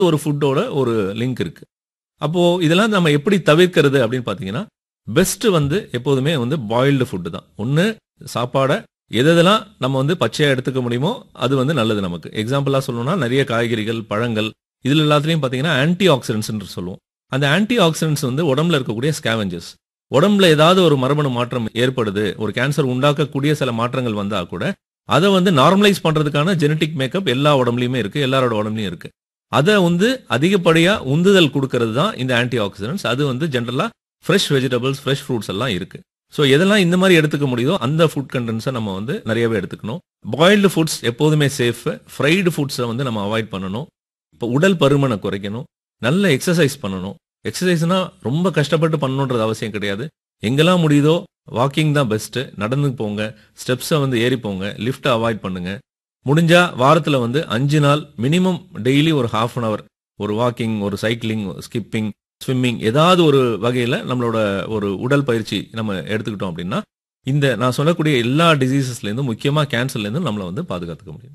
ஒரு ஃபுட்டோட ஒரு லிங்க் இருக்கு அப்போ இதெல்லாம் நம்ம எப்படி தவிர்க்கிறது அப்படின்னு பாத்தீங்கன்னா பெஸ்ட் வந்து எப்போதுமே வந்து பாயில்டு ஃபுட்டு தான் ஒன்று சாப்பாடை எதெல்லாம் நம்ம வந்து பச்சையா எடுத்துக்க முடியுமோ அது வந்து நல்லது நமக்கு எக்ஸாம்பிளா சொல்லணும்னா நிறைய காய்கறிகள் பழங்கள் இதுல எல்லாத்துலயும் பாத்தீங்கன்னா ஆன்டி ஆக்சிடென்ட்ஸ் சொல்லுவோம் அந்த ஆன்டி ஆக்சிடென்ட்ஸ் வந்து உடம்புல இருக்கக்கூடிய ஸ்கேவஞ்சஸ் உடம்புல ஏதாவது ஒரு மரபணு மாற்றம் ஏற்படுது ஒரு கேன்சர் உண்டாக்கக்கூடிய சில மாற்றங்கள் வந்தா கூட அதை வந்து நார்மலைஸ் பண்றதுக்கான ஜெனட்டிக் மேக்கப் எல்லா உடம்புலயுமே இருக்கு எல்லாரோட உடம்புலயும் இருக்கு அதை வந்து அதிகப்படியா உந்துதல் கொடுக்கறது தான் இந்த ஆன்டி ஆக்சிடென்ட்ஸ் அது வந்து ஜென்ரலா ஃப்ரெஷ் வெஜிடபிள்ஸ் ஃப்ரெஷ் ஃப்ரூட்ஸ் எல்லாம் இருக்கு ஸோ எதெல்லாம் இந்த மாதிரி எடுத்துக்க முடியுதோ அந்த ஃபுட் கண்டென்ட்ஸை நம்ம வந்து நிறையவே எடுத்துக்கணும் பாயில்டு ஃபுட்ஸ் எப்போதுமே சேஃப் ஃப்ரைடு ஃபுட்ஸை வந்து நம்ம அவாய்ட் பண்ணணும் இப்போ உடல் பருமனை குறைக்கணும் நல்ல எக்ஸசைஸ் பண்ணணும் எக்ஸசைஸ்னா ரொம்ப கஷ்டப்பட்டு பண்ணணுன்றது அவசியம் கிடையாது எங்கெல்லாம் முடியுதோ வாக்கிங் தான் பெஸ்ட் நடந்து போங்க ஸ்டெப்ஸை வந்து ஏறி போங்க லிஃப்ட்டை அவாய்ட் பண்ணுங்க முடிஞ்சா வாரத்துல வந்து அஞ்சு நாள் மினிமம் டெய்லி ஒரு ஹாஃப் அன் அவர் ஒரு வாக்கிங் ஒரு சைக்கிளிங் ஸ்கிப்பிங் ஸ்விம்மிங் ஏதாவது ஒரு வகையில நம்மளோட ஒரு உடல் பயிற்சி நம்ம எடுத்துக்கிட்டோம் அப்படின்னா இந்த நான் சொல்லக்கூடிய எல்லா டிசீசஸ்ல இருந்தும் முக்கியமா கேன்சர்ல இருந்தும் நம்மளை வந்து பாதுகாத்துக்க முடியும்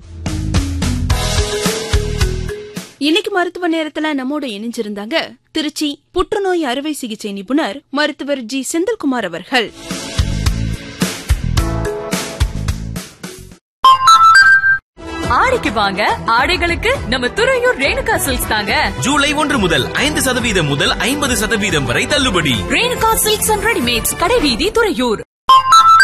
இன்னைக்கு மருத்துவ நேரத்துல நம்மோட இணைஞ்சிருந்தாங்க திருச்சி புற்றுநோய் அறுவை சிகிச்சை நிபுணர் மருத்துவர் ஜி செந்தில்குமார் அவர்கள் ஆடிக்கு வாங்க ஆடைகளுக்கு நம்ம துறையூர் ரேணுகா சில்க்ஸ் தாங்க ஜூலை ஒன்று முதல் ஐந்து சதவீதம் முதல் ஐம்பது சதவீதம் வரை தள்ளுபடி ரேணுகா சில்க்ஸ் அண்ட் ரெடிமேட்ஸ் கடைவீதி துறையூர்